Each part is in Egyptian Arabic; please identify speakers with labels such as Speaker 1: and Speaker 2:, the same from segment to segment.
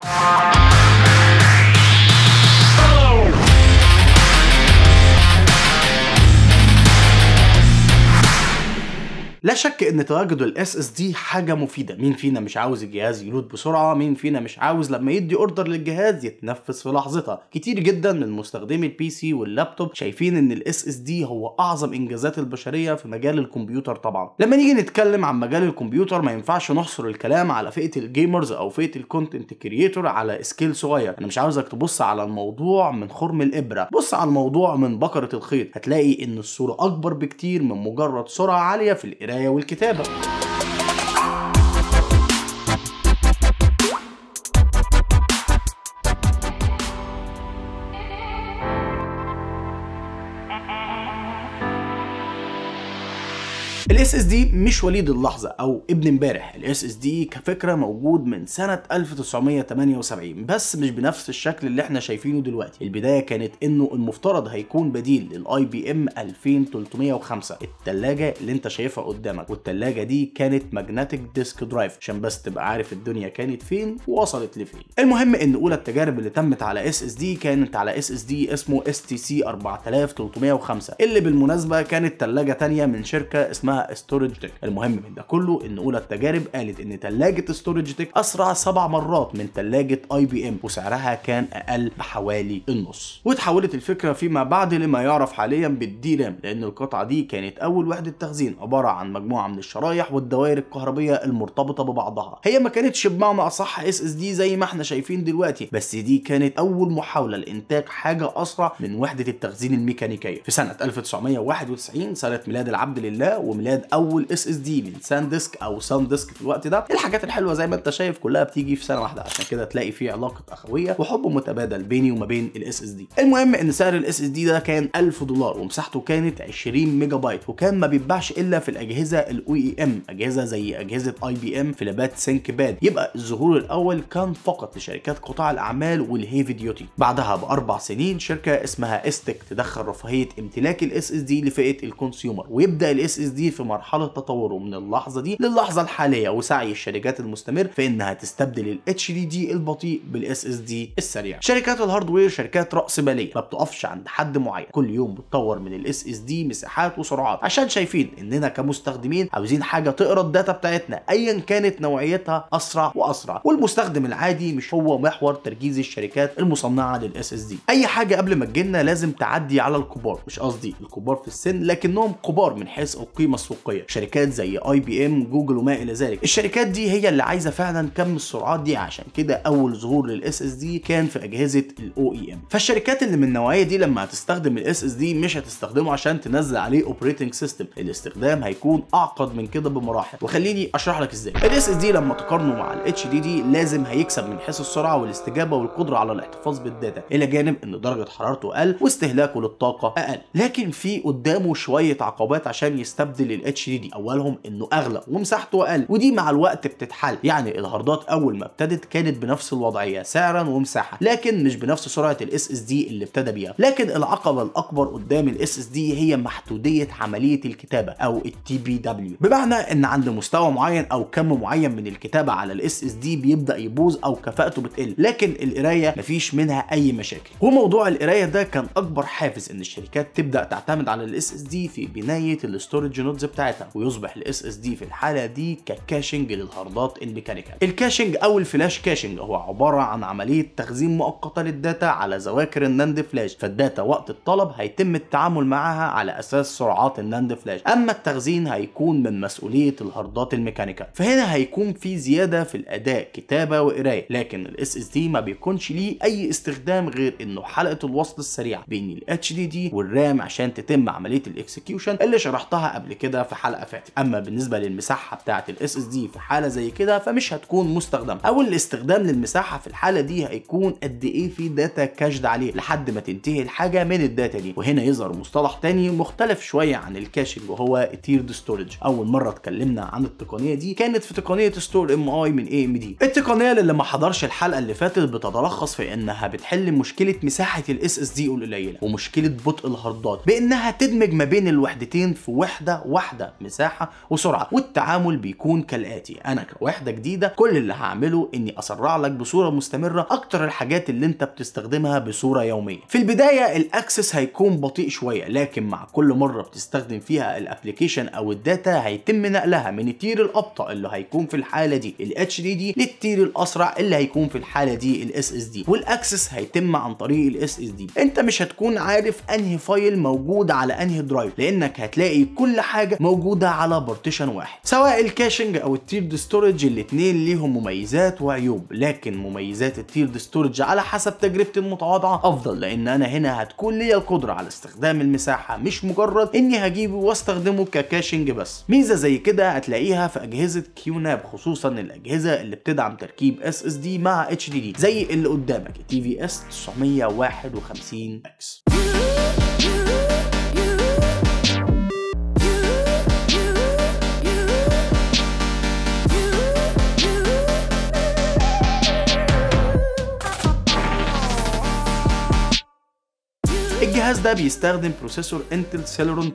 Speaker 1: لا شك ان تواجد الاس اس دي حاجه مفيده مين فينا مش عاوز الجهاز يلود بسرعه مين فينا مش عاوز لما يدي اوردر للجهاز يتنفذ في لحظتها كتير جدا من مستخدمي البي سي واللابتوب شايفين ان الاس اس دي هو اعظم انجازات البشريه في مجال الكمبيوتر طبعا لما نيجي نتكلم عن مجال الكمبيوتر ما ينفعش نحصر الكلام على فئه الجيمرز او فئه الكونتنت كرييتور على سكيل صغير انا مش عاوزك تبص على الموضوع من خرم الابره بص على الموضوع من بكره الخيط هتلاقي ان الصوره اكبر بكتير من مجرد سرعه عاليه في القرايه والكتابه الاس اس دي مش وليد اللحظه او ابن امبارح الاس اس دي كفكره موجود من سنه 1978 بس مش بنفس الشكل اللي احنا شايفينه دلوقتي البدايه كانت انه المفترض هيكون بديل للاي بي ام 2305 الثلاجه اللي انت شايفها قدامك والثلاجه دي كانت ماجنتيك ديسك درايف عشان بس تبقى عارف الدنيا كانت فين ووصلت لفين المهم ان اولى التجارب اللي تمت على اس اس دي كانت على اس اس دي اسمه اس تي سي 4305 اللي بالمناسبه كانت ثلاجه تانية من شركه اسمها ستورج تك المهم من ده كله ان اولى التجارب قالت ان ثلاجه ستورج تك اسرع سبع مرات من ثلاجه اي بي ام وسعرها كان اقل بحوالي النص وتحولت الفكره فيما بعد لما يعرف حاليا بالدي رام لان القطعه دي كانت اول وحده تخزين عباره عن مجموعه من الشرايح والدوائر الكهربيه المرتبطه ببعضها هي ما كانتش بمعنى اصح اس اس دي زي ما احنا شايفين دلوقتي بس دي كانت اول محاوله لانتاج حاجه اسرع من وحده التخزين الميكانيكيه في سنه 1991 سنه ميلاد العبد لله وميلاد اول اس اس دي من سان ديسك او سان ديسك في الوقت ده الحاجات الحلوه زي ما انت شايف كلها بتيجي في سنه واحده عشان كده تلاقي في علاقه اخويه وحب متبادل بيني وما بين الاس اس دي المهم ان سعر الاس اس دي ده كان 1000 دولار ومساحته كانت 20 ميجا بايت وكان ما بيتباعش الا في الاجهزه الاو اي ام اجهزه زي اجهزه اي بي ام فلابات سينك باد يبقى الظهور الاول كان فقط لشركات قطاع الاعمال والهيفي ديوتي بعدها باربع سنين شركه اسمها استك تدخل رفاهيه امتلاك الاس اس دي لفئه الكونسيومر ويبدا الاس اس دي في مرحله تطوره من اللحظه دي للحظه الحاليه وسعي الشركات المستمر في انها تستبدل الاتش دي دي البطيء بالاس اس دي السريع شركات الهاردوير شركات راس ماليه ما بتقفش عند حد معين كل يوم بتطور من الاس اس دي مساحات وسرعات عشان شايفين اننا كمستخدمين عاوزين حاجه تقرا الداتا بتاعتنا ايا كانت نوعيتها اسرع واسرع والمستخدم العادي مش هو محور تركيز الشركات المصنعه للاس اس دي اي حاجه قبل ما تجيلنا لازم تعدي على الكبار مش قصدي الكبار في السن لكنهم كبار من حيث القيمه السوقيه شركات زي اي بي ام جوجل وما الى ذلك الشركات دي هي اللي عايزه فعلا كم السرعات دي عشان كده اول ظهور للاس اس دي كان في اجهزه الاو اي ام فالشركات اللي من النوعيه دي لما هتستخدم الاس اس دي مش هتستخدمه عشان تنزل عليه اوبريتنج سيستم الاستخدام هيكون اعقد من كده بمراحل وخليني اشرح لك ازاي الاس اس دي لما تقارنه مع الاتش دي دي لازم هيكسب من حيث السرعه والاستجابه والقدره على الاحتفاظ بالداتا الى جانب ان درجه حرارته اقل واستهلاكه للطاقه اقل لكن في قدامه شويه عقبات عشان يستبدل الاتش دي دي اولهم انه اغلى ومساحته اقل ودي مع الوقت بتتحل يعني الهاردات اول ما ابتدت كانت بنفس الوضعيه سعرا ومساحه لكن مش بنفس سرعه الاس اس دي اللي ابتدى بيها لكن العقبه الاكبر قدام الاس اس دي هي محدوديه عمليه الكتابه او التي بي دبليو بمعنى ان عند مستوى معين او كم معين من الكتابه على الاس اس دي بيبدا يبوظ او كفاءته بتقل لكن القرايه مفيش منها اي مشاكل وموضوع القرايه ده كان اكبر حافز ان الشركات تبدا تعتمد على الاس اس دي في بنايه الاستورج نودز بتاعتها ويصبح الاس اس دي في الحاله دي ككاشنج للهاردات الميكانيكال الكاشنج او الفلاش كاشنج هو عباره عن عمليه تخزين مؤقته للداتا على ذواكر الناند فلاش فالداتا وقت الطلب هيتم التعامل معها على اساس سرعات الناند فلاش اما التخزين هيكون من مسؤوليه الهاردات الميكانيكال فهنا هيكون في زياده في الاداء كتابه وقرايه لكن الاس اس دي ما بيكونش ليه اي استخدام غير انه حلقه الوصل السريع بين الاتش دي دي والرام عشان تتم عمليه الاكسكيوشن اللي شرحتها قبل كده في حلقه فاتت اما بالنسبه للمساحه بتاعه الاس اس دي في حاله زي كده فمش هتكون مستخدمه او الاستخدام للمساحه في الحاله دي هيكون قد ايه في داتا كاشد عليه لحد ما تنتهي الحاجه من الداتا دي وهنا يظهر مصطلح تاني مختلف شويه عن الكاشنج وهو تيرد ستورج اول مره اتكلمنا عن التقنيه دي كانت في تقنيه ستور ام اي من اي ام دي التقنيه اللي ما حضرش الحلقه اللي فاتت بتتلخص في انها بتحل مشكله مساحه الاس اس دي القليله ومشكله بطء الهاردات بانها تدمج ما بين الوحدتين في وحده واحده واحده مساحه وسرعه والتعامل بيكون كالاتي انا كوحده جديده كل اللي هعمله اني اسرع لك بصوره مستمره اكتر الحاجات اللي انت بتستخدمها بصوره يوميه في البدايه الاكسس هيكون بطيء شويه لكن مع كل مره بتستخدم فيها الابلكيشن او الداتا هيتم نقلها من التير الابطا اللي هيكون في الحاله دي ال HDD للتير الاسرع اللي هيكون في الحاله دي ال SSD والاكسس هيتم عن طريق ال SSD انت مش هتكون عارف انهي فايل موجود على انهي درايف لانك هتلاقي كل حاجه موجوده على بارتيشن واحد سواء الكاشنج او التيرد ستورج الاثنين ليهم مميزات وعيوب لكن مميزات التيرد ستورج على حسب تجربتي المتواضعه افضل لان انا هنا هتكون ليا القدره على استخدام المساحه مش مجرد اني هجيبه واستخدمه ككاشنج بس ميزه زي كده هتلاقيها في اجهزه كيوناب خصوصا الاجهزه اللي بتدعم تركيب اس اس دي مع اتش دي دي زي اللي قدامك تي في اس 951 اكس الجهاز ده بيستخدم بروسيسور انتل سيلرون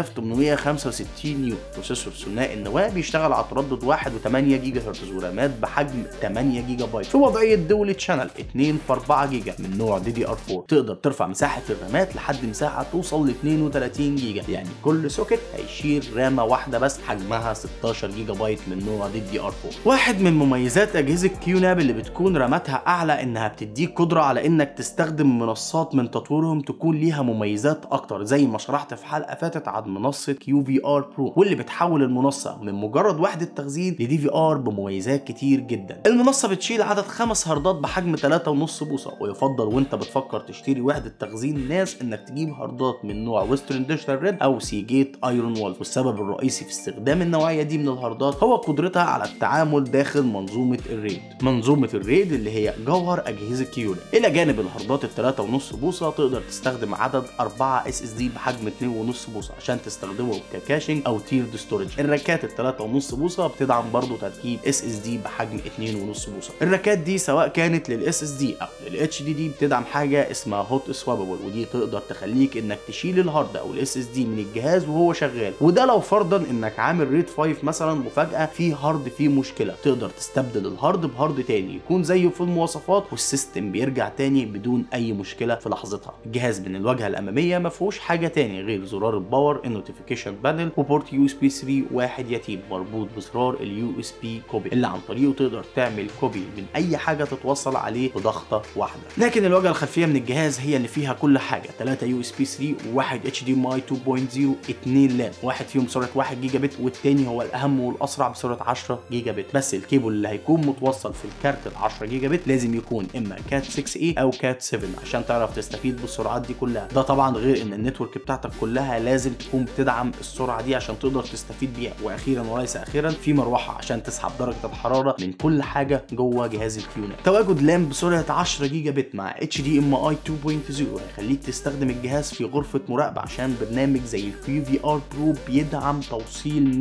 Speaker 1: 3865 يو بروسيسور ثنائي النواه بيشتغل على تردد 1.8 جيجا هرتز ورامات بحجم 8 جيجا بايت في وضعيه دول تشانل 2 في 4 جيجا من نوع دي دي ار 4 تقدر ترفع مساحه الرامات لحد مساحه توصل ل 32 جيجا يعني كل سوكت هيشيل رامه واحده بس حجمها 16 جيجا بايت من نوع دي دي ار 4 واحد من مميزات اجهزه كيوناب اللي بتكون راماتها اعلى انها بتديك قدره على انك تستخدم منصات من تطويرهم تكون ليها مميزات اكتر زي ما شرحت في حلقه فاتت عن منصه كيو في ار برو واللي بتحول المنصه من مجرد وحده تخزين لدي في ار بمميزات كتير جدا المنصه بتشيل عدد خمس هاردات بحجم 3.5 بوصه ويفضل وانت بتفكر تشتري وحده تخزين ناس انك تجيب هاردات من نوع ويسترن ديجيتال ريد او سيجيت ايرون وولف والسبب الرئيسي في استخدام النوعيه دي من الهاردات هو قدرتها على التعامل داخل منظومه الريد منظومه الريد اللي هي جوهر اجهزه كيولا الى جانب الهاردات ال 3.5 بوصه تقدر تستخدم عدد 4 اس اس دي بحجم 2.5 بوصه عشان تستخدمه ككاشنج او تيرد ستورج الراكات ال 3.5 بوصه بتدعم برضه تركيب اس اس دي بحجم 2.5 بوصه الراكات دي سواء كانت للاس اس دي او للاتش دي دي بتدعم حاجه اسمها هوت سواببل ودي تقدر تخليك انك تشيل الهارد او الاس اس دي من الجهاز وهو شغال وده لو فرضا انك عامل ريد 5 مثلا وفجاه في هارد فيه مشكله تقدر تستبدل الهارد بهارد تاني يكون زيه في المواصفات والسيستم بيرجع تاني بدون اي مشكله في لحظتها الجهاز من الواجهه الاماميه ما فيهوش حاجه تاني غير زرار الباور النوتيفيكيشن بانل وبورت يو اس بي 3 واحد يتيم مربوط بزرار اليو اس بي كوبي اللي عن طريقه تقدر تعمل كوبي من اي حاجه تتوصل عليه بضغطه واحده لكن الواجهه الخلفيه من الجهاز هي اللي فيها كل حاجه 3 يو اس بي 3 وواحد اتش دي ام اي 2.0 2 لان واحد فيهم بسرعه 1 جيجا بت والتاني هو الاهم والاسرع بسرعه 10 جيجا بت بس الكيبل اللي هيكون متوصل في الكارت ال 10 جيجا بت لازم يكون اما كات 6 اي او كات 7 عشان تعرف تستفيد بالسرعات دي كلها ده طبعا غير ان النتورك بتاعتك كلها لازم تكون بتدعم السرعه دي عشان تقدر تستفيد بيها واخيرا وليس اخيرا في مروحه عشان تسحب درجه الحراره من كل حاجه جوه جهاز الكيونات تواجد لام بسرعه 10 جيجا بت مع اتش دي ام اي 2.0 هيخليك تستخدم الجهاز في غرفه مراقبه عشان برنامج زي الكيو في ار برو بيدعم توصيل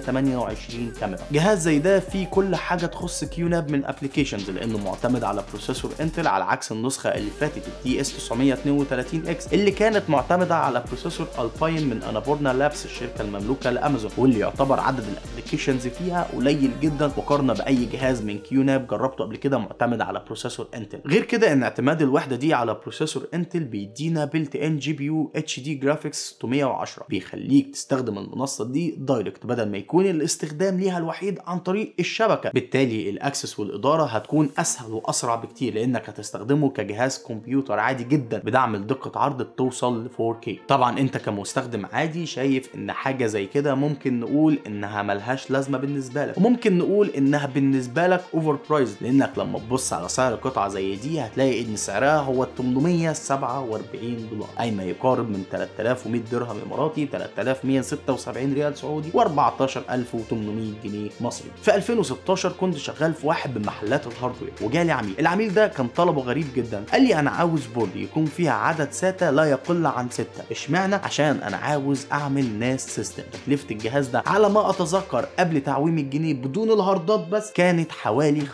Speaker 1: 128 كاميرا جهاز زي ده فيه كل حاجه تخص كيوناب من ابلكيشنز لانه معتمد على بروسيسور انتل على عكس النسخه اللي فاتت التي اس 932 اكس اللي كانت معتمده على بروسيسور الباين من انابورنا لابس الشركه المملوكه لامازون واللي يعتبر عدد الابلكيشنز فيها قليل جدا مقارنه باي جهاز من كيوناب جربته قبل كده معتمد على بروسيسور انتل غير كده ان اعتماد الوحده دي على بروسيسور انتل بيدينا بيلت ان جي بي يو اتش دي جرافيكس 610 بيخليك تستخدم المنصه دي دايركت بدل ما يكون الاستخدام ليها الوحيد عن طريق الشبكه بالتالي الاكسس والاداره هتكون اسهل واسرع بكتير لانك هتستخدمه كجهاز كمبيوتر عادي جدا بدعم دقه عرض بتوصل ل 4K طبعا انت كمستخدم عادي شايف ان حاجه زي كده ممكن نقول انها ملهاش لازمه بالنسبه لك وممكن نقول انها بالنسبه لك اوفر برايز لانك لما تبص على سعر قطعه زي دي هتلاقي ان سعرها هو 847 دولار اي ما يقارب من 3100 درهم اماراتي 3176 ريال سعودي و14800 جنيه مصري في 2016 كنت شغال في واحد من محلات الهاردوير وجالي عميل العميل ده كان طلبه غريب جدا قال لي انا عاوز بورد يكون فيها عدد ساتا لا يقل عن 6 اشمعنى عشان انا عاوز اعمل ناس سيستم تكلفه الجهاز ده على ما اتذكر قبل تعويم الجنيه بدون الهاردات بس كانت حوالي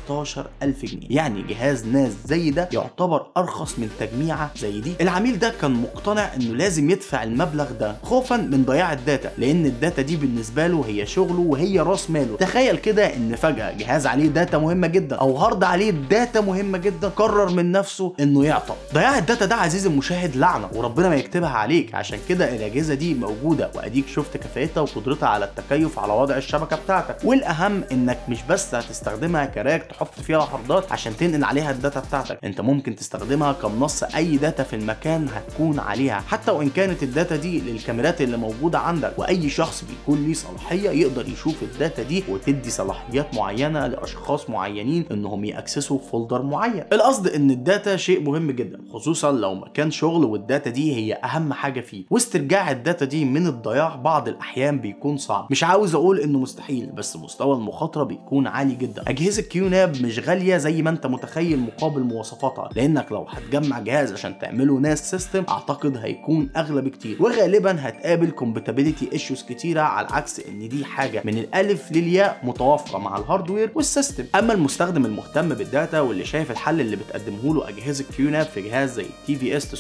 Speaker 1: 15000 جنيه يعني جهاز ناس زي ده يعتبر ارخص من تجميعه زي دي العميل ده كان مقتنع انه لازم يدفع المبلغ ده خوفا من ضياع الداتا لان الداتا دي بالنسبه له هي شغله وهي راس ماله تخيل كده ان فجاه جهاز عليه داتا مهمه جدا او هارد عليه داتا مهمه جدا قرر من نفسه انه يعطل ضياع الداتا ده عزيزي المشاهد لعنه وربنا ما يكتبها عليك عشان كده الاجهزه دي موجوده واديك شفت كفاءتها وقدرتها على التكيف على وضع الشبكه بتاعتك والاهم انك مش بس هتستخدمها كراك تحط فيها هاردات عشان تنقل عليها الداتا بتاعتك انت ممكن تستخدمها كمنصه اي داتا في المكان هتكون عليها حتى وان كانت الداتا دي للكاميرات اللي موجوده عندك واي شخص بيكون ليه صلاحيه يقدر يشوف الداتا دي وتدي صلاحيات معينه لاشخاص معينين انهم ياكسسوا فولدر معين القصد ان الداتا شيء مهم جدا خصوصا لو مكان شغل والداتا دي هي اهم حاجه فيه واسترجاع الداتا دي من الضياع بعض الاحيان بيكون صعب مش عاوز اقول انه مستحيل بس مستوى المخاطره بيكون عالي جدا اجهزه كيوناب مش غاليه زي ما انت متخيل مقابل مواصفاتها لانك لو هتجمع جهاز عشان تعمله ناس سيستم اعتقد هيكون اغلى بكتير وغالبا هتقابل كومباتيبيليتي ايشوز كتيره على عكس ان دي حاجه من الالف للياء متوافقه مع الهاردوير والسيستم اما المستخدم المهتم بالداتا واللي شايف الحل اللي بتقدمه له اجهزه كيوناب في جهاز زي التي في اس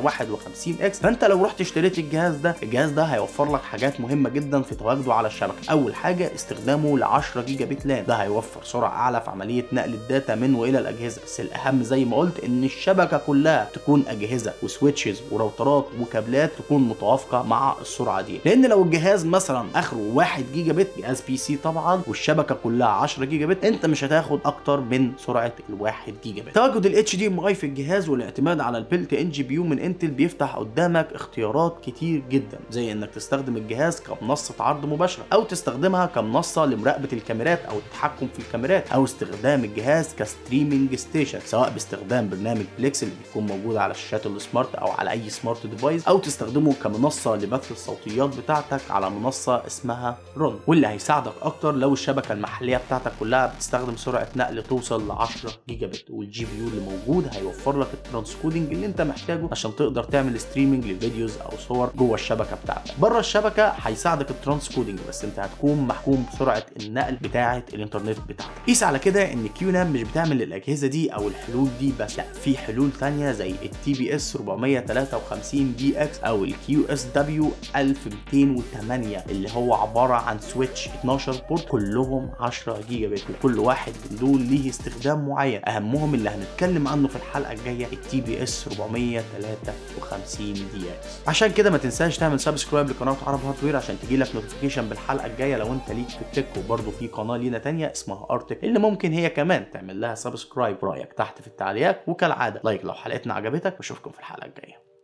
Speaker 1: 951 اكس فانت لو رحت اشتريت الجهاز ده الجهاز ده هيوفر لك حاجات مهمه جدا في تواجده على الشبكه اول حاجه استخدامه ل 10 جيجا بت لان ده هيوفر سرعه اعلى في عمليه نقل الداتا من والى الاجهزه بس الاهم زي ما قلت ان الشبكه كلها تكون اجهزه وسويتشز وراوترات وكابلات تكون متوافقه مع السرعه دي لان لو الجهاز مثلا اخره 1 جيجا بت جهاز بي سي طبعا والشبكه كلها 10 جيجا بت انت مش هتاخد اكتر من سرعه ال 1 جيجا بت تواجد الاتش دي ام اي في الجهاز والاعتماد على البيلت ان جي بي يو من انتل بيفتح قدامك اختيارات كتير جدا زي انك تستخدم الجهاز كمنصه عرض مباشره او تستخدمها كمنصه لمراقبه الكاميرات او التحكم في الكاميرات او استخدام الجهاز كستريمنج ستيشن سواء باستخدام برنامج بليكس اللي بيكون موجود على الشاشات السمارت او على اي سمارت ديفايس او تستخدمه كمنصه لبث الصوتيات بتاعتك على منصه اسمها رون واللي هيساعدك اكتر لو الشبكه المحليه بتاعتك كلها بتستخدم سرعه نقل توصل ل 10 جيجا بت والجي بي يو اللي موجود هيوفر لك الترانسكودنج اللي انت محتاجه عشان تقدر تعمل ستريمنج لفيديوز او صور جوه الشبكه بتاعتك بره الشبكه هيساعدك الترانسكودنج بس انت هتكون محكوم بسرعه النقل بتاعه الانترنت بتاعتك قيس على كده ان كيونام مش بتعمل الاجهزه دي او الحلول دي بس لا في حلول تانية زي التي بي اس 453 بي اكس او الكيو اس دبليو 1208 اللي هو عباره عن سويتش 12 بورت كلهم 10 جيجا بت وكل واحد من دول ليه استخدام معين اهمهم اللي هنتكلم عنه في الحلقه الجايه التي بي اس 453 دي اكس عشان كده ما تنساش تعمل سبسكرايب لقناه عرب هاردوير عشان تجيلك نوتيفيكيشن بالحلقه الجايه لو انت ليك في التك وبرده في قناه لينا تانية اسمها ارتك اللي ممكن هي كمان تعمل لها سبسكرايب رايك تحت في التعليقات وكالعاده لايك لو حلقتنا عجبتك واشوفكم في الحلقه الجايه